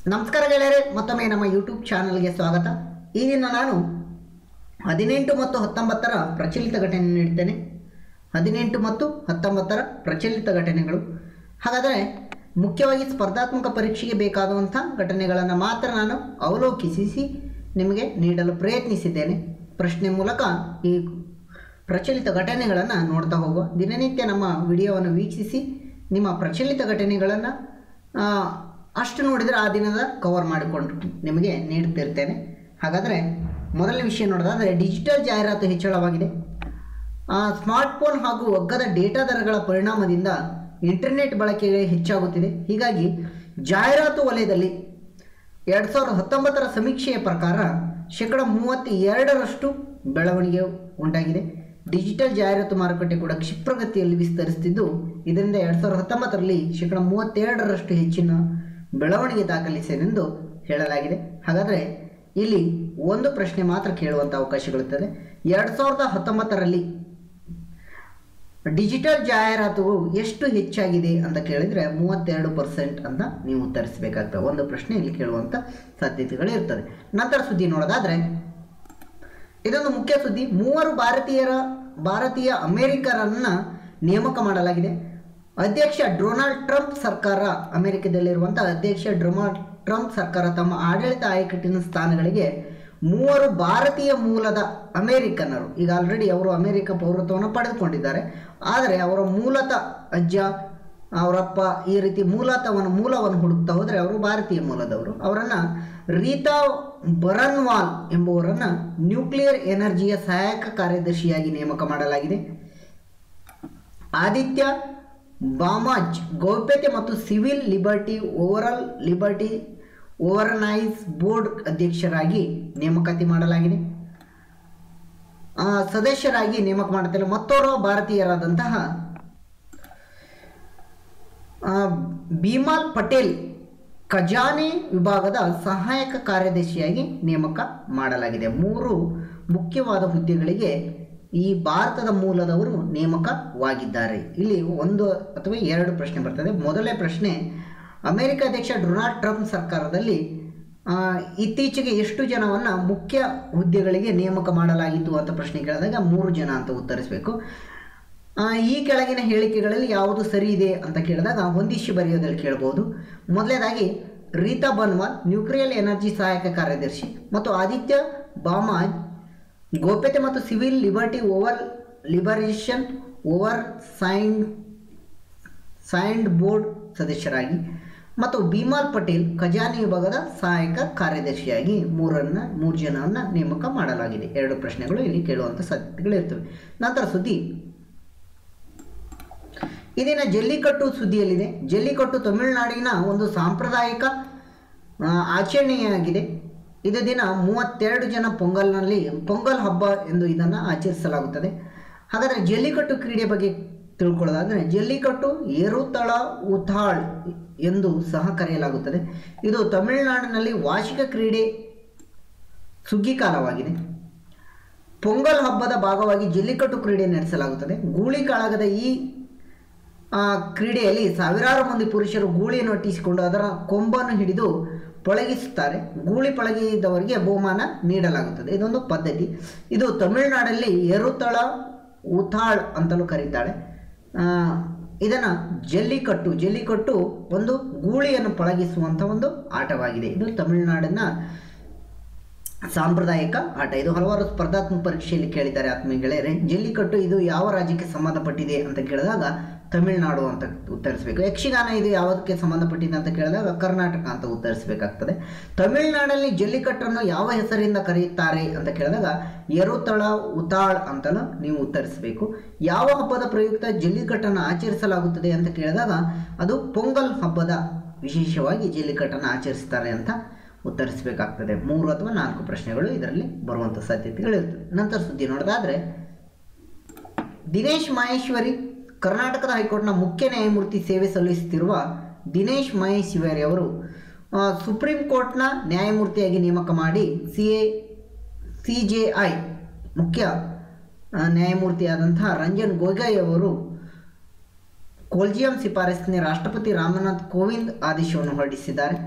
ನಮಸ್ಕಾರ ಗೆಳೆಯರೆ ಮತ್ತೊಮ್ಮೆ ನಮ್ಮ ಯೂಟ್ಯೂಬ್ ಚಾನಲ್ಗೆ ಸ್ವಾಗತ ಈ ದಿನ ನಾನು ಹದಿನೆಂಟು ಮತ್ತು ಹತ್ತೊಂಬತ್ತರ ಪ್ರಚಲಿತ ಘಟನೆ ನೀಡ್ತೇನೆ ಹದಿನೆಂಟು ಮತ್ತು ಹತ್ತೊಂಬತ್ತರ ಪ್ರಚಲಿತ ಘಟನೆಗಳು ಹಾಗಾದರೆ ಮುಖ್ಯವಾಗಿ ಸ್ಪರ್ಧಾತ್ಮಕ ಪರೀಕ್ಷೆಗೆ ಬೇಕಾಗುವಂಥ ಘಟನೆಗಳನ್ನು ಮಾತ್ರ ನಾನು ಅವಲೋಕಿಸಿ ನಿಮಗೆ ನೀಡಲು ಪ್ರಯತ್ನಿಸಿದ್ದೇನೆ ಪ್ರಶ್ನೆ ಮೂಲಕ ಈ ಪ್ರಚಲಿತ ಘಟನೆಗಳನ್ನು ನೋಡ್ತಾ ಹೋಗುವ ದಿನನಿತ್ಯ ನಮ್ಮ ವಿಡಿಯೋವನ್ನು ವೀಕ್ಷಿಸಿ ನಿಮ್ಮ ಪ್ರಚಲಿತ ಘಟನೆಗಳನ್ನು ಅಷ್ಟು ನೋಡಿದರೆ ಆ ದಿನದ ಕವರ್ ಮಾಡಿಕೊಂಡು ನಿಮಗೆ ನೀಡುತ್ತಿರ್ತೇನೆ ಹಾಗಾದರೆ ಮೊದಲನೇ ವಿಷಯ ನೋಡೋದಾದರೆ ಡಿಜಿಟಲ್ ಜಾಹೀರಾತು ಹೆಚ್ಚಳವಾಗಿದೆ ಆ, ಸ್ಮಾರ್ಟ್ಫೋನ್ ಹಾಗೂ ಒಗ್ಗದ ಡೇಟಾ ದರಗಳ ಪರಿಣಾಮದಿಂದ ಇಂಟರ್ನೆಟ್ ಬಳಕೆ ಹೆಚ್ಚಾಗುತ್ತಿದೆ ಹೀಗಾಗಿ ಜಾಹೀರಾತು ವಲಯದಲ್ಲಿ ಎರಡು ಸಾವಿರದ ಹತ್ತೊಂಬತ್ತರ ಸಮೀಕ್ಷೆಯ ಪ್ರಕಾರ ಶೇಕಡ ಮೂವತ್ತೆರಡರಷ್ಟು ಬೆಳವಣಿಗೆ ಉಂಟಾಗಿದೆ ಡಿಜಿಟಲ್ ಜಾಹೀರಾತು ಮಾರುಕಟ್ಟೆ ಕೂಡ ಕ್ಷಿಪ್ರಗತಿಯಲ್ಲಿ ವಿಸ್ತರಿಸುತ್ತಿದ್ದು ಇದರಿಂದ ಎರಡು ಸಾವಿರದ ಹತ್ತೊಂಬತ್ತರಲ್ಲಿ ಶೇಕಡ ಮೂವತ್ತೆರಡರಷ್ಟು ಹೆಚ್ಚಿನ ಬೆಳವಣಿಗೆ ದಾಖಲಿಸಿದೆಂದು ಹೇಳಲಾಗಿದೆ ಹಾಗಾದರೆ ಇಲ್ಲಿ ಒಂದು ಪ್ರಶ್ನೆ ಮಾತ್ರ ಕೇಳುವಂಥ ಅವಕಾಶಗಳಿರುತ್ತದೆ ಎರಡು ಸಾವಿರದ ಹತ್ತೊಂಬತ್ತರಲ್ಲಿ ಡಿಜಿಟಲ್ ಜಾಹೀರಾತುಗಳು ಎಷ್ಟು ಹೆಚ್ಚಾಗಿದೆ ಅಂತ ಕೇಳಿದರೆ ಮೂವತ್ತೆರಡು ಪರ್ಸೆಂಟ್ ಅಂತ ನೀವು ಉತ್ತರಿಸಬೇಕಾಗ್ತದೆ ಒಂದು ಪ್ರಶ್ನೆ ಇಲ್ಲಿ ಕೇಳುವಂಥ ಸಾಧ್ಯತೆಗಳು ಇರ್ತದೆ ನಂತರ ಸುದ್ದಿ ನೋಡೋದಾದರೆ ಇದೊಂದು ಮುಖ್ಯ ಸುದ್ದಿ ಮೂವರು ಭಾರತೀಯರ ಭಾರತೀಯ ಅಮೆರಿಕರನ್ನ ನೇಮಕ ಮಾಡಲಾಗಿದೆ ಅಧ್ಯಕ್ಷ ಡೊನಾಲ್ಡ್ ಟ್ರಂಪ್ ಸರ್ಕಾರ ಅಮೆರಿಕದಲ್ಲಿರುವಂಥ ಅಧ್ಯಕ್ಷ ಡೊನಾಲ್ಡ್ ಟ್ರಂಪ್ ಸರ್ಕಾರ ತಮ್ಮ ಆಡಳಿತ ಆಯಕಟ್ಟಿನ ಸ್ಥಾನಗಳಿಗೆ ಮೂವರು ಭಾರತೀಯ ಮೂಲದ ಅಮೆರಿಕನ್ನರು ಈಗ ಆಲ್ರೆಡಿ ಅವರು ಅಮೆರಿಕ ಪೌರತ್ವವನ್ನು ಪಡೆದುಕೊಂಡಿದ್ದಾರೆ ಆದರೆ ಅವರ ಮೂಲತಃ ಅಜ್ಜ ಅವರಪ್ಪ ಈ ರೀತಿ ಮೂಲತವನ್ನು ಮೂಲವನ್ನು ಹುಡುಕ್ತಾ ಹೋದರೆ ಅವರು ಭಾರತೀಯ ಮೂಲದವರು ಅವರನ್ನು ರೀತಾ ಬರನ್ವಾಲ್ ಎಂಬುವರನ್ನು ನ್ಯೂಕ್ಲಿಯರ್ ಎನರ್ಜಿಯ ಸಹಾಯಕ ಕಾರ್ಯದರ್ಶಿಯಾಗಿ ನೇಮಕ ಮಾಡಲಾಗಿದೆ ಆದಿತ್ಯ ಬಾಮಾಜ್ ಗೌಪ್ಯತೆ ಮತ್ತು ಸಿವಿಲ್ ಲಿಬರ್ಟಿ ಓವರಾಲ್ ಲಿಬರ್ಟಿ ಓವರ್ನೈಸ್ ಬೋರ್ಡ್ ಅಧ್ಯಕ್ಷರಾಗಿ ನೇಮಕಾತಿ ಮಾಡಲಾಗಿದೆ ಆ, ಸದಸ್ಯರಾಗಿ ನೇಮಕ ಮಾಡುತ್ತಾರೆ ಮತ್ತೋರ್ವ ಭಾರತೀಯರಾದಂತಹ ಆ, ಬಿಮಾಲ್ ಪಟೇಲ್ ಖಜಾನೆ ವಿಭಾಗದ ಸಹಾಯಕ ಕಾರ್ಯದರ್ಶಿಯಾಗಿ ನೇಮಕ ಮಾಡಲಾಗಿದೆ ಮೂರು ಮುಖ್ಯವಾದ ಹುದ್ದೆಗಳಿಗೆ ಈ ಭಾರತದ ಮೂಲದವರು ನೇಮಕವಾಗಿದ್ದಾರೆ ಇಲ್ಲಿ ಒಂದು ಅಥವಾ ಎರಡು ಪ್ರಶ್ನೆ ಬರ್ತದೆ ಮೊದಲನೇ ಪ್ರಶ್ನೆ ಅಮೆರಿಕ ಅಧ್ಯಕ್ಷ ಡೊನಾಲ್ಡ್ ಟ್ರಂಪ್ ಸರ್ಕಾರದಲ್ಲಿ ಆ, ಇತ್ತೀಚೆಗೆ ಎಷ್ಟು ಜನವನ್ನು ಮುಖ್ಯ ಹುದ್ದೆಗಳಿಗೆ ನೇಮಕ ಮಾಡಲಾಗಿತ್ತು ಅಂತ ಪ್ರಶ್ನೆ ಕೇಳಿದಾಗ ಮೂರು ಜನ ಅಂತ ಉತ್ತರಿಸಬೇಕು ಆ, ಈ ಕೆಳಗಿನ ಹೇಳಿಕೆಗಳಲ್ಲಿ ಯಾವುದು ಸರಿ ಇದೆ ಅಂತ ಕೇಳಿದಾಗ ಹೊಂದಿಸಿ ಬರೆಯೋದಲ್ಲಿ ಕೇಳಬಹುದು ಮೊದಲನೇದಾಗಿ ರೀತಾ ಬನ್ವಾಲ್ ನ್ಯೂಕ್ಲಿಯರ್ ಎನರ್ಜಿ ಸಹಾಯಕ ಕಾರ್ಯದರ್ಶಿ ಮತ್ತು ಆದಿತ್ಯ ಬಾಮಾಜ್ ಗೌಪ್ಯತೆ ಮತ್ತು civil liberty over liberation over sign signed board ಸದಸ್ಯರಾಗಿ ಮತ್ತು ಬಿಮಾಲ್ ಪಟೇಲ್ ಖಜಾನೆ ವಿಭಾಗದ ಸಹಾಯಕ ಕಾರ್ಯದರ್ಶಿಯಾಗಿ ಮೂರನ್ನ ಮೂರು ಜನವನ್ನು ನೇಮಕ ಮಾಡಲಾಗಿದೆ ಎರಡು ಪ್ರಶ್ನೆಗಳು ಇಲ್ಲಿ ಕೇಳುವಂಥ ಸಾಧ್ಯತೆಗಳಿರ್ತವೆ ನಂತರ ಸುದ್ದಿ ಇದಿನ ಜಲ್ಲಿಕಟ್ಟು ಸುದ್ದಿಯಲ್ಲಿದೆ ಜಲ್ಲಿಕಟ್ಟು ತಮಿಳುನಾಡಿನ ಒಂದು ಸಾಂಪ್ರದಾಯಿಕ ಆ, ಆಚರಣೆಯಾಗಿದೆ ಇದು ದಿನ ಮೂವತ್ತೆರಡು ಜನ ಪೊಂಗಲ್ನಲ್ಲಿ ಪೊಂಗಲ್ ಹಬ್ಬ ಎಂದು ಇದನ್ನು ಆಚರಿಸಲಾಗುತ್ತದೆ ಹಾಗಾದರೆ ಜಲ್ಲಿಕಟ್ಟು ಕ್ರೀಡೆ ಬಗ್ಗೆ ತಿಳ್ಕೊಳ್ಳೋದಾದರೆ ಜಲ್ಲಿಕಟ್ಟು ಏರುತಳ ಉಥಾಳ್ ಎಂದು ಸಹ ಕರೆಯಲಾಗುತ್ತದೆ ಇದು ತಮಿಳುನಾಡಿನಲ್ಲಿ ವಾರ್ಷಿಕ ಕ್ರೀಡೆ ಸುಗ್ಗಿ ಕಾಲವಾಗಿದೆ ಪೊಂಗಲ್ ಹಬ್ಬದ ಭಾಗವಾಗಿ ಜಲ್ಲಿಕಟ್ಟು ಕ್ರೀಡೆ ನಡೆಸಲಾಗುತ್ತದೆ ಗೂಳಿ ಕಾಳಗದ ಈ ಆ, ಕ್ರೀಡೆಯಲ್ಲಿ ಸಾವಿರಾರು ಮಂದಿ ಪುರುಷರು ಗೂಳಿಯನ್ನು ಅಟ್ಟಿಸಿಕೊಂಡು ಅದರ ಕೊಂಬನ್ನು ಹಿಡಿದು ಪಳಗಿಸುತ್ತಾರೆ ಗೂಳಿ ಪಳಗಿದವರಿಗೆ ಬಹುಮಾನ ನೀಡಲಾಗುತ್ತದೆ ಇದೊಂದು ಪದ್ಧತಿ ಇದು ತಮಿಳುನಾಡಲ್ಲಿ ಎರುತಳ ಉಥಾಳ್ ಅಂತಲೂ ಕರೀತಾಳೆ ಇದನ್ನು ಜಲ್ಲಿಕಟ್ಟು ಜಲ್ಲಿಕಟ್ಟು ಒಂದು ಗೂಳಿಯನ್ನು ಪಳಗಿಸುವಂಥ ಒಂದು ಆಟವಾಗಿದೆ ಇದು ತಮಿಳುನಾಡಿನ ಸಾಂಪ್ರದಾಯಿಕ ಆಟ ಇದು ಹಲವಾರು ಸ್ಪರ್ಧಾತ್ಮಕ ಪರೀಕ್ಷೆಯಲ್ಲಿ ಕೇಳಿದ್ದಾರೆ ಆತ್ಮೀಯ ಗೆಳೆಯರೆ ಜಲ್ಲಿಕಟ್ಟು ಇದು ಯಾವ ರಾಜ್ಯಕ್ಕೆ ಸಂಬಂಧಪಟ್ಟಿದೆ ಅಂತ ಕೇಳಿದಾಗ ತಮಿಳುನಾಡು ಅಂತ ಉತ್ತರಿಸಬೇಕು ಯಕ್ಷಗಾನ ಇದು ಯಾವುದಕ್ಕೆ ಸಂಬಂಧಪಟ್ಟಿದೆ ಅಂತ ಕೇಳಿದಾಗ ಕರ್ನಾಟಕ ಅಂತ ಉತ್ತರಿಸಬೇಕಾಗ್ತದೆ ತಮಿಳುನಾಡಲ್ಲಿ ಜಲ್ಲಿಕಟ್ಟನ್ನು ಯಾವ ಹೆಸರಿಂದ ಕರೆಯುತ್ತಾರೆ ಅಂತ ಕೇಳಿದಾಗ ಎರುತಳ ಉತಾಳ್ ಅಂತಲೂ ನೀವು ಉತ್ತರಿಸಬೇಕು ಯಾವ ಹಬ್ಬದ ಪ್ರಯುಕ್ತ ಜಲ್ಲಿಕಟ್ಟನ್ನು ಆಚರಿಸಲಾಗುತ್ತದೆ ಅಂತ ಕೇಳಿದಾಗ ಅದು ಪೊಂಗಲ್ ಹಬ್ಬದ ವಿಶೇಷವಾಗಿ ಜಲ್ಲಿಕಟ್ಟನ್ನು ಆಚರಿಸ್ತಾರೆ ಅಂತ ಉತ್ತರಿಸಬೇಕಾಗ್ತದೆ ಮೂರು ಅಥವಾ ನಾಲ್ಕು ಪ್ರಶ್ನೆಗಳು ಇದರಲ್ಲಿ ಬರುವಂಥ ಸಾಧ್ಯತೆಗಳಿರ್ತದೆ ನಂತರ ಸುದ್ದಿ ನೋಡೋದಾದರೆ ದಿನೇಶ್ ಮಹೇಶ್ವರಿ ಕರ್ನಾಟಕದ ಹೈಕೋರ್ಟ್ನ ಮುಖ್ಯ ನ್ಯಾಯಮೂರ್ತಿ ಸೇವೆ ಸಲ್ಲಿಸುತ್ತಿರುವ ದಿನೇಶ್ ಮಹೇಶ್ವರಿ ಅವರು ಆ, ಸುಪ್ರೀಂ ಕೋರ್ಟ್ನ ನ್ಯಾಯಮೂರ್ತಿಯಾಗಿ ನೇಮಕ ಮಾಡಿ C A C J I ಮುಖ್ಯ ಆ, ನ್ಯಾಯಮೂರ್ತಿಯಾದಂತಹ ರಂಜನ್ ಗೊಗೊಯ್ ಅವರು ಕೊಲ್ಜಿಯಂ ಶಿಫಾರಸ್ಸಿನ ರಾಷ್ಟ್ರಪತಿ ರಾಮನಾಥ್ ಕೋವಿಂದ್ ಆದೇಶವನ್ನು ಹೊರಡಿಸಿದ್ದಾರೆ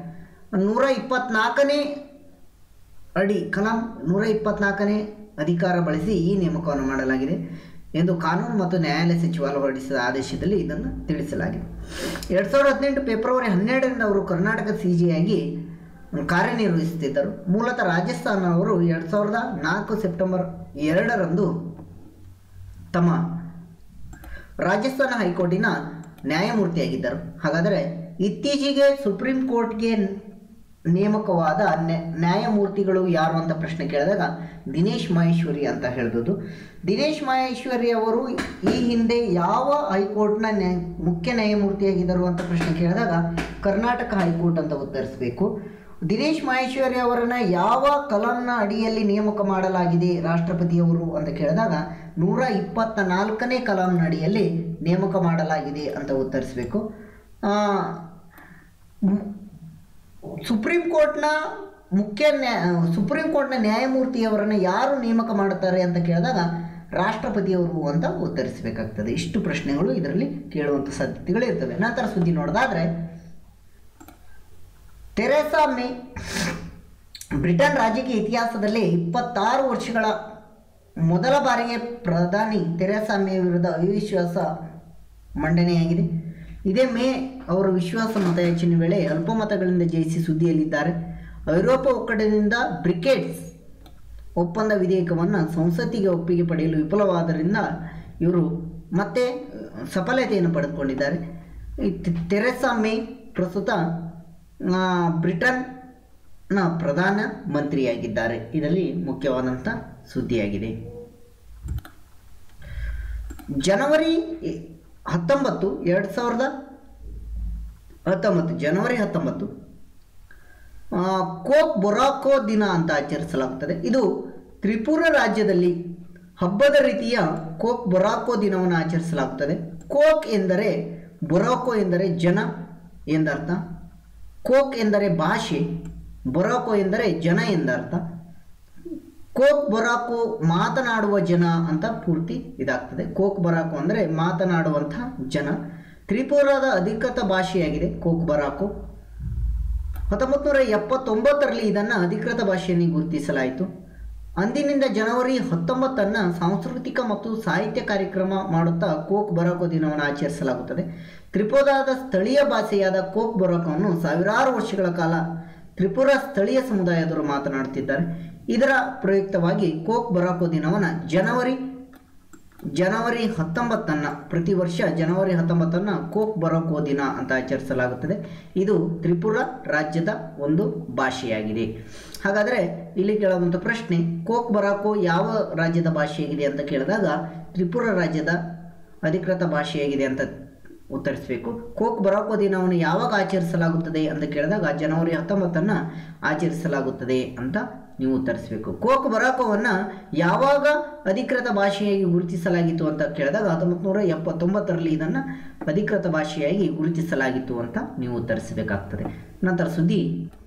ನೂರ ಇಪ್ಪತ್ನಾಲ್ಕನೇ ಅಡಿ ಕಲಾಂ ನೂರ ಇಪ್ಪತ್ನಾಲ್ಕನೇ ಅಧಿಕಾರ ಬಳಸಿ ಈ ನೇಮಕವನ್ನು ಮಾಡಲಾಗಿದೆ ಎಂದು ಕಾನೂನು ಮತ್ತು ನ್ಯಾಯಾಲಯ ಸಚಿವಾಲಯ ಹೊರಡಿಸಿದ ಆದೇಶದಲ್ಲಿ ಇದನ್ನು ತಿಳಿಸಲಾಗಿದೆ ಎರಡು ಸಾವಿರದ ಹದಿನೆಂಟು ಫೆಬ್ರವರಿ ಹನ್ನೆರಡರಿಂದ ಅವರು ಕರ್ನಾಟಕ ಸಿ ಆಗಿ ಕಾರ್ಯನಿರ್ವಹಿಸುತ್ತಿದ್ದರು ಮೂಲತಃ ರಾಜಸ್ಥಾನವರು ಎರಡು ಸಾವಿರದ ನಾಲ್ಕು ಸೆಪ್ಟೆಂಬರ್ ಎರಡರಂದು ತಮ್ಮ ರಾಜಸ್ಥಾನ ಹೈಕೋರ್ಟಿನ ನ್ಯಾಯಮೂರ್ತಿಯಾಗಿದ್ದರು ಹಾಗಾದರೆ ಇತ್ತೀಚೆಗೆ ಸುಪ್ರೀಂ ಕೋರ್ಟ್ಗೆ ನೇಮಕವಾದ ನ್ಯಾ- ನ್ಯಾಯಮೂರ್ತಿಗಳು ಯಾರು ಅಂತ ಪ್ರಶ್ನೆ ಕೇಳಿದಾಗ ದಿನೇಶ್ ಮಹೇಶ್ವರಿ ಅಂತ ಹೇಳ್ಬೋದು ದಿನೇಶ್ ಮಹೇಶ್ವರಿ ಅವರು ಈ ಹಿಂದೆ ಯಾವ ಹೈಕೋರ್ಟ್ನ ನ್ಯಾಯ ಮುಖ್ಯ ನ್ಯಾಯಮೂರ್ತಿಯಾಗಿದ್ದರು ಅಂತ ಪ್ರಶ್ನೆ ಕೇಳಿದಾಗ ಕರ್ನಾಟಕ ಹೈಕೋರ್ಟ್ ಅಂತ ಉತ್ತರಿಸಬೇಕು ದಿನೇಶ್ ಮಹೇಶ್ವರಿ ಅವರನ್ನ ಯಾವ ಕಲಂನ ಅಡಿಯಲ್ಲಿ ನೇಮಕ ಮಾಡಲಾಗಿದೆ ರಾಷ್ಟ್ರಪತಿಯವರು ಅಂತ ಕೇಳಿದಾಗ ನೂರ ಇಪ್ಪತ್ತ ನಾಲ್ಕನೇ ಕಲಾಂನ ಅಡಿಯಲ್ಲಿ ನೇಮಕ ಮಾಡಲಾಗಿದೆ ಅಂತ ಉತ್ತರಿಸಬೇಕು ಆ, ಮು- ಸುಪ್ರೀಂ ಕೋರ್ಟ್ನ ಮುಖ್ಯ ನ್ಯಾ ಸುಪ್ರೀಂ ಕೋರ್ಟ್ನ ನ್ಯಾಯಮೂರ್ತಿಯವರನ್ನು ಯಾರು ನೇಮಕ ಮಾಡುತ್ತಾರೆ ಅಂತ ಕೇಳಿದಾಗ ರಾಷ್ಟ್ರಪತಿಯವರು ಅಂತ ಉತ್ತರಿಸಬೇಕಾಗ್ತದೆ ಇಷ್ಟು ಪ್ರಶ್ನೆಗಳು ಇದರಲ್ಲಿ ಕೇಳುವಂಥ ಸಾಧ್ಯತೆಗಳು ಇರ್ತವೆ ನಂತರ ಸುದ್ದಿ ನೋಡೋದಾದ್ರೆ ತೆರೆಸಾ ಮೇ ಬ್ರಿಟನ್ ರಾಜಕೀಯ ಇತಿಹಾಸದಲ್ಲಿ ಇಪ್ಪತ್ತಾರು ವರ್ಷಗಳ ಮೊದಲ ಬಾರಿಗೆ ಪ್ರಧಾನಿ ತೆರೆಸಾ ಮೇ ವಿರುದ್ಧ ಅವಿಶ್ವಾಸ ಮಂಡನೆಯಾಗಿದೆ ಇದೇ ಮೇ ಅವರು ವಿಶ್ವಾಸ ಮತಯಾಚನೆ ವೇಳೆ ಅಲ್ಪಮತಗಳಿಂದ ಜಯಿಸಿ ಸುದ್ದಿಯಲ್ಲಿದ್ದಾರೆ ಐರೋಪ್ಯ ಒಕ್ಕೂಟದಿಂದ ಬ್ರಿಕೇಡ್ಸ್ ಒಪ್ಪಂದ ವಿಧೇಯಕವನ್ನು ಸಂಸತ್ತಿಗೆ ಒಪ್ಪಿಗೆ ಪಡೆಯಲು ವಿಫಲವಾದ್ದರಿಂದ ಇವರು ಮತ್ತೆ ಸಫಲತೆಯನ್ನು ಪಡೆದುಕೊಂಡಿದ್ದಾರೆ ಈ ತೆ- ತೆರೆಸಾ ಮೇ ಪ್ರಸ್ತುತ ಆ, ಬ್ರಿಟನ್ನ ಪ್ರಧಾನ ಮಂತ್ರಿಯಾಗಿದ್ದಾರೆ ಇದರಲ್ಲಿ ಮುಖ್ಯವಾದಂಥ ಸುದ್ದಿಯಾಗಿದೆ ಜನವರಿ ಹತ್ತೊಂಬತ್ತು ಎರಡು ಸಾವಿರದ ಹತ್ತೊಂಬತ್ತು ಜನವರಿ ಹತ್ತೊಂಬತ್ತು ಆ, ಕೋಕ್ ಬೊರಾಕೋ ದಿನ ಅಂತ ಆಚರಿಸಲಾಗುತ್ತದೆ ಇದು ತ್ರಿಪುರ ರಾಜ್ಯದಲ್ಲಿ ಹಬ್ಬದ ರೀತಿಯ ಕೋಕ್ ಬೊರಾಕೋ ದಿನವನ್ನು ಆಚರಿಸಲಾಗುತ್ತದೆ ಕೋಕ್ ಎಂದರೆ ಬೊರಾಕೋ ಎಂದರೆ ಜನ ಎಂದರ್ಥ ಕೋಕ್ ಎಂದರೆ ಭಾಷೆ ಬೊರಾಕೋ ಎಂದರೆ ಜನ ಎಂದರ್ಥ ಕೋಕ್ ಬೊರಾಕೋ ಮಾತನಾಡುವ ಜನ ಅಂತ ಪೂರ್ತಿ ಇದಾಗ್ತದೆ ಕೋಕ್ ಬೊರಾಕೋ ಅಂದರೆ ಮಾತನಾಡುವಂಥ ಜನ ತ್ರಿಪುರದ ಅಧಿಕೃತ ಭಾಷೆಯಾಗಿದೆ ಕೋಕ್ ಬರಾಕೋ ಹತ್ತೊಂಬತ್ತು ನೂರ ಎಪ್ಪತ್ತೊಂಬತ್ತರಲ್ಲಿ ಇದನ್ನು ಅಧಿಕೃತ ಭಾಷೆಯಲ್ಲಿ ಗುರುತಿಸಲಾಯಿತು ಅಂದಿನಿಂದ ಜನವರಿ ಹತ್ತೊಂಬತ್ತನ್ನು ಸಾಂಸ್ಕೃತಿಕ ಮತ್ತು ಸಾಹಿತ್ಯ ಕಾರ್ಯಕ್ರಮ ಮಾಡುತ್ತಾ ಕೋಕ್ ಬರಾಕೋ ದಿನವನ್ನು ಆಚರಿಸಲಾಗುತ್ತದೆ ತ್ರಿಪುರಾದ ಸ್ಥಳೀಯ ಭಾಷೆಯಾದ ಕೋಕ್ ಬರಾಕೋವನ್ನು ಸಾವಿರಾರು ವರ್ಷಗಳ ಕಾಲ ತ್ರಿಪುರ ಸ್ಥಳೀಯ ಸಮುದಾಯದವರು ಮಾತನಾಡುತ್ತಿದ್ದಾರೆ ಇದರ ಪ್ರಯುಕ್ತವಾಗಿ ಕೋಕ್ ಬರಾಕೋ ದಿನವನ್ನು ಜನವರಿ ಜನವರಿ ಹತ್ತೊಂಬತ್ತನ್ನು ಪ್ರತಿ ವರ್ಷ ಜನವರಿ ಹತ್ತೊಂಬತ್ತನ್ನು ಕೋಕ್ ಬರೋಕೋ ದಿನ ಅಂತ ಆಚರಿಸಲಾಗುತ್ತದೆ ಇದು ತ್ರಿಪುರ ರಾಜ್ಯದ ಒಂದು ಭಾಷೆಯಾಗಿದೆ ಹಾಗಾದರೆ ಇಲ್ಲಿ ಕೇಳುವಂಥ ಪ್ರಶ್ನೆ ಕೋಕ್ ಬರಾಕೋ ಯಾವ ರಾಜ್ಯದ ಭಾಷೆಯಾಗಿದೆ ಅಂತ ಕೇಳಿದಾಗ ತ್ರಿಪುರ ರಾಜ್ಯದ ಅಧಿಕೃತ ಭಾಷೆಯಾಗಿದೆ ಅಂತ ಉತ್ತರಿಸಬೇಕು ಕೋಕ್ ಬರಾಕೋ ದಿನವನ್ನು ಯಾವಾಗ ಆಚರಿಸಲಾಗುತ್ತದೆ ಅಂತ ಕೇಳಿದಾಗ ಜನವರಿ ಹತ್ತೊಂಬತ್ತನ್ನು ಆಚರಿಸಲಾಗುತ್ತದೆ ಅಂತ ನೀವು ಉತ್ತರಿಸಬೇಕು ಕೋಕ್ ಬರಾಕೋವನ್ನು ಯಾವಾಗ ಅಧಿಕೃತ ಭಾಷೆಯಾಗಿ ಗುರುತಿಸಲಾಗಿತ್ತು ಅಂತ ಕೇಳಿದಾಗ ಹತ್ತೊಂಬತ್ತು ನೂರ ಎಪ್ಪತ್ತೊಂಬತ್ತರಲ್ಲಿ ಇದನ್ನು ಅಧಿಕೃತ ಭಾಷೆಯಾಗಿ ಗುರುತಿಸಲಾಗಿತ್ತು ಅಂತ ನೀವು ಉತ್ತರಿಸಬೇಕಾಗ್ತದೆ ನಂತರ ಸುದ್ದಿ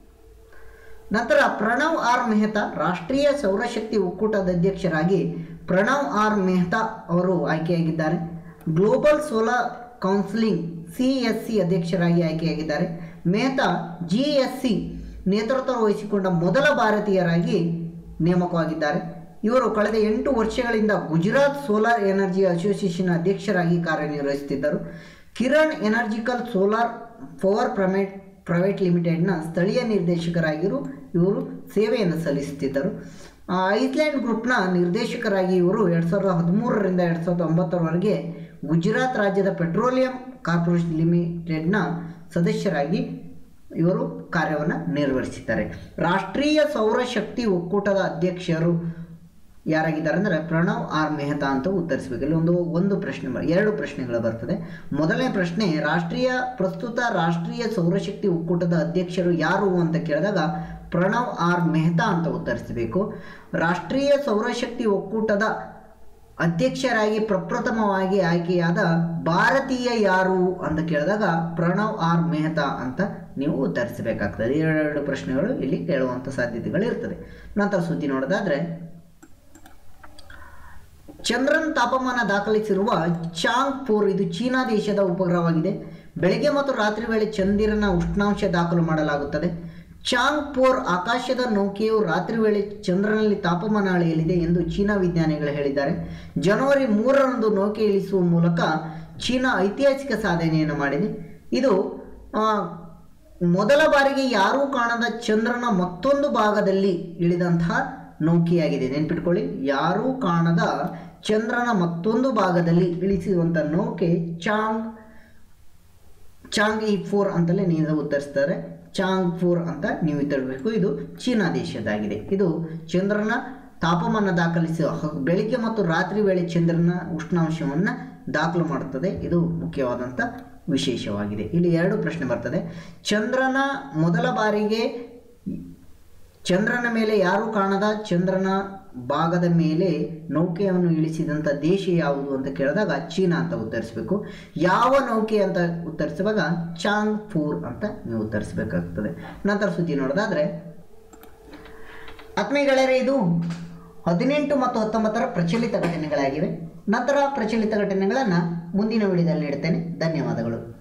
ನಂತರ ಪ್ರಣವ್ ಆರ್ ಮೆಹ್ತಾ ರಾಷ್ಟ್ರೀಯ ಸೌರಶಕ್ತಿ ಒಕ್ಕೂಟದ ಅಧ್ಯಕ್ಷರಾಗಿ ಪ್ರಣವ್ ಆರ್ ಮೆಹ್ತಾ ಅವರು ಆಯ್ಕೆಯಾಗಿದ್ದಾರೆ global solar counselling C S C ಅಧ್ಯಕ್ಷರಾಗಿ ಆಯ್ಕೆಯಾಗಿದ್ದಾರೆ ಮೆಹ್ತಾ ಜಿ ಎಸ್ ಸಿ ನೇತೃತ್ವ ವಹಿಸಿಕೊಂಡ ಮೊದಲ ಭಾರತೀಯರಾಗಿ ನೇಮಕವಾಗಿದ್ದಾರೆ ಇವರು ಕಳೆದ ಎಂಟು ವರ್ಷಗಳಿಂದ ಗುಜರಾತ್ ಸೋಲಾರ್ ಎನರ್ಜಿ ಅಸೋಸಿಯೇಷನ್ ಅಧ್ಯಕ್ಷರಾಗಿ ಕಾರ್ಯನಿರ್ವಹಿಸುತ್ತಿದ್ದರು ಕಿರಣ್ ಎನರ್ಜಿಕಲ್ ಸೋಲಾರ್ ಪವರ್ ಪ್ರೈವೇಟ್ ಪ್ರೈವೇಟ್ ಲಿಮಿಟೆಡ್ನ ಸ್ಥಳೀಯ ನಿರ್ದೇಶಕರಾಗಿರು ಇವರು ಸೇವೆಯನ್ನು ಸಲ್ಲಿಸುತ್ತಿದ್ದರು ಆ, ಐಸ್ಲ್ಯಾಂಡ್ ಗ್ರೂಪ್ನ ನಿರ್ದೇಶಕರಾಗಿ ಇವರು ಎರಡು ಸಾವಿರದ ಹದಿಮೂರರಿಂದ ಎರಡು ಸಾವಿರದ ಒಂಬತ್ತರವರೆಗೆ ಗುಜರಾತ್ ರಾಜ್ಯದ ಪೆಟ್ರೋಲಿಯಂ ಕಾರ್ಪೊರೇಷನ್ ಲಿಮಿಟೆಡ್ನ ಸದಸ್ಯರಾಗಿ ಇವರು ಕಾರ್ಯವನ್ನು ನಿರ್ವಹಿಸಿದ್ದಾರೆ ರಾಷ್ಟ್ರೀಯ ಸೌರಶಕ್ತಿ ಒಕ್ಕೂಟದ ಅಧ್ಯಕ್ಷರು ಯಾರಾಗಿದ್ದಾರೆ ಅಂದರೆ ಪ್ರಣವ್ ಆರ್ ಮೆಹ್ತಾ ಅಂತ ಉತ್ತರಿಸಬೇಕು ಇಲ್ಲಿ ಒಂದು ಒಂದು ಪ್ರಶ್ನೆ ಬ- ಎರಡು ಪ್ರಶ್ನೆಗಳು ಬರ್ತದೆ ಮೊದಲನೇ ಪ್ರಶ್ನೆ ರಾಷ್ಟ್ರೀಯ ಪ್ರಸ್ತುತ ರಾಷ್ಟ್ರೀಯ ಸೌರಶಕ್ತಿ ಒಕ್ಕೂಟದ ಅಧ್ಯಕ್ಷರು ಯಾರು ಅಂತ ಕೇಳಿದಾಗ ಪ್ರಣವ್ ಆರ್ ಮೆಹ್ತಾ ಅಂತ ಉತ್ತರಿಸಬೇಕು ರಾಷ್ಟ್ರೀಯ ಸೌರಶಕ್ತಿ ಒಕ್ಕೂಟದ ಅಧ್ಯಕ್ಷರಾಗಿ ಪ್ರಪ್ರಥಮವಾಗಿ ಆಯ್ಕೆಯಾದ ಭಾರತೀಯ ಯಾರು ಅಂತ ಕೇಳಿದಾಗ ಪ್ರಣವ್ ಆರ್ ಮೆಹ್ತಾ ಅಂತ ನೀವು ಉತ್ತರಿಸಬೇಕಾಗ್ತದೆ ಎರಡು ಪ್ರಶ್ನೆಗಳು ಇಲ್ಲಿ ಕೇಳುವಂಥ ಸಾಧ್ಯತೆಗಳು ಇರ್ತದೆ ನಂತರ ಸುದ್ದಿ ನೋಡೋದಾದ್ರೆ ಚಂದ್ರನ್ ತಾಪಮಾನ ದಾಖಲಿಸಿರುವ ಚಾಂಗ್ ಫೋರ್ ಇದು ಚೀನಾ ದೇಶದ ಉಪಗ್ರಹವಾಗಿದೆ ಬೆಳಗ್ಗೆ ಮತ್ತು ರಾತ್ರಿ ವೇಳೆ ಚಂದಿರನ ಉಷ್ಣಾಂಶ ದಾಖಲು ಮಾಡಲಾಗುತ್ತದೆ ಚಾಂಗ್ ಪೋರ್ ಆಕಾಶದ ನೌಕೆಯು ರಾತ್ರಿ ವೇಳೆ ಚಂದ್ರನಲ್ಲಿ ತಾಪಮಾನ ಅಳೆಯಲಿದೆ ಎಂದು ಚೀನಾ ವಿಜ್ಞಾನಿಗಳು ಹೇಳಿದ್ದಾರೆ ಜನವರಿ ಮೂರರಂದು ನೌಕೆ ಇಳಿಸುವ ಮೂಲಕ ಚೀನಾ ಐತಿಹಾಸಿಕ ಸಾಧನೆಯನ್ನು ಮಾಡಿದೆ ಇದು ಆ, ಮೊದಲ ಬಾರಿಗೆ ಯಾರೂ ಕಾಣದ ಚಂದ್ರನ ಮತ್ತೊಂದು ಭಾಗದಲ್ಲಿ ಇಳಿದಂತಹ ನೌಕೆಯಾಗಿದೆ ನೆನ್ಪಿಟ್ಕೊಳ್ಳಿ ಯಾರೂ ಕಾಣದ ಚಂದ್ರನ ಮತ್ತೊಂದು ಭಾಗದಲ್ಲಿ ಇಳಿಸಿರುವಂಥ ನೌಕೆ ಚಾಂಗ್ ಚಾಂಗ್ ಇ ಫೋರ್ ಅಂತಲೇ ನೀವು ಉತ್ತರಿಸ್ತಾರೆ ಚಾಂಗ್ ಫೋರ್ ಅಂತ ನೀವು ತಿಳಬೇಕು ಇದು ಚೀನಾ ದೇಶದಾಗಿದೆ ಇದು ಚಂದ್ರನ ತಾಪಮಾನ ದಾಖಲಿಸುವ ಹ- ಬೆಳಿಗ್ಗೆ ಮತ್ತು ರಾತ್ರಿ ವೇಳೆ ಚಂದ್ರನ ಉಷ್ಣಾಂಶವನ್ನು ದಾಖಲು ಮಾಡುತ್ತದೆ ಇದು ಮುಖ್ಯವಾದಂಥ ವಿಶೇಷವಾಗಿದೆ ಇಲ್ಲಿ ಎರಡು ಪ್ರಶ್ನೆ ಬರ್ತದೆ ಚಂದ್ರನ ಮೊದಲ ಬಾರಿಗೆ ಚಂದ್ರನ ಮೇಲೆ ಯಾರು ಕಾಣದ ಚಂದ್ರನ ಭಾಗದ ಮೇಲೆ ನೌಕೆಯನ್ನು ಇಳಿಸಿದಂಥ ದೇಶ ಯಾವುದು ಅಂತ ಕೇಳಿದಾಗ ಚೀನಾ ಅಂತ ಉತ್ತರಿಸಬೇಕು ಯಾವ ನೌಕೆ ಅಂತ ಉತ್ತರಿಸುವಾಗ ಚಾಂಗ್ ಫೂರ್ ಅಂತ ನೀವು ಉತ್ತರಿಸಬೇಕಾಗ್ತದೆ ನಂತರ ಸುದ್ದಿ ನೋಡೋದಾದ್ರೆ ಆತ್ಮೀಯಗಳೇ ಇದು ಹದಿನೆಂಟು ಮತ್ತು ಹತ್ತೊಂಬತ್ತರ ಪ್ರಚಲಿತ ಘಟನೆಗಳಾಗಿವೆ ನಂತರ ಪ್ರಚಲಿತ ಘಟನೆಗಳನ್ನು ಮುಂದಿನ ವಿಡಿಯೋದಲ್ಲಿ ನೀಡ್ತೇನೆ ಧನ್ಯವಾದಗಳು